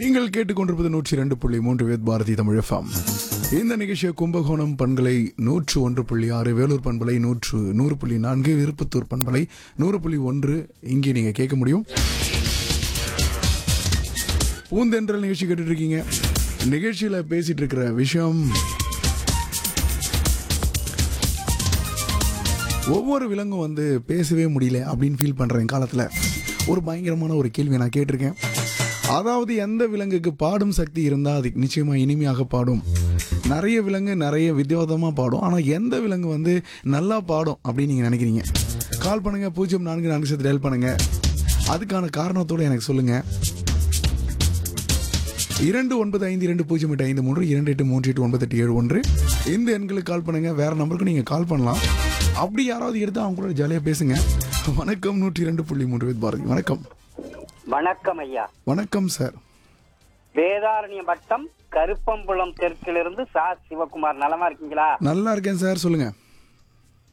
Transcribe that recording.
நீங்கள் கேட்டுக்கொண்டிருப்பது நூற்றி ரெண்டு புள்ளி மூன்று வேத் பாரதி தமிழ் எஃப்எம் இந்த நிகழ்ச்சியை கும்பகோணம் பண்பலை நூற்று ஒன்று புள்ளி ஆறு வேலூர் பண்பலை நூற்று நூறு புள்ளி நான்கு விருப்பத்தூர் பண்பலை நூறு புள்ளி ஒன்று இங்கே நீங்க கேட்க முடியும் பூந்தென்றல் நிகழ்ச்சி கேட்டுட்டு இருக்கீங்க நிகழ்ச்சியில பேசிட்டு இருக்கிற விஷயம் ஒவ்வொரு விலங்கும் வந்து பேசவே முடியல அப்படின்னு ஃபீல் பண்றேன் காலத்துல ஒரு பயங்கரமான ஒரு கேள்வி நான் கேட்டிருக்கேன் அதாவது எந்த விலங்குக்கு பாடும் சக்தி இருந்தால் அது நிச்சயமா இனிமையாக பாடும் நிறைய விலங்கு நிறைய வித்தியாசமா பாடும் ஆனால் எந்த விலங்கு வந்து நல்லா பாடும் அப்படின்னு நீங்க நினைக்கிறீங்க கால் பண்ணுங்க பூஜ்ஜியம் நான்கு நான்கு சேர்த்து டயல் பண்ணுங்க அதுக்கான காரணத்தோட எனக்கு சொல்லுங்க இரண்டு ஒன்பது ஐந்து இரண்டு பூஜ்ஜியம் எட்டு ஐந்து மூன்று இரண்டு எட்டு மூன்று எட்டு ஒன்பது எட்டு ஏழு ஒன்று இந்த எண்களுக்கு கால் பண்ணுங்க வேற நம்பருக்கு நீங்க கால் பண்ணலாம் அப்படி யாராவது எடுத்து அவங்க கூட ஜாலியா பேசுங்க வணக்கம் நூற்றி இரண்டு புள்ளி மூன்று பேர் பாரதி வணக்கம் வணக்கம் ஐயா வணக்கம் சார் வேதாரண்யம் வட்டம் கருப்பம்புலம் தெற்கிலிருந்து சா சிவகுமார் நலமா இருக்கீங்களா நல்லா இருக்கேன் சார் சொல்லுங்க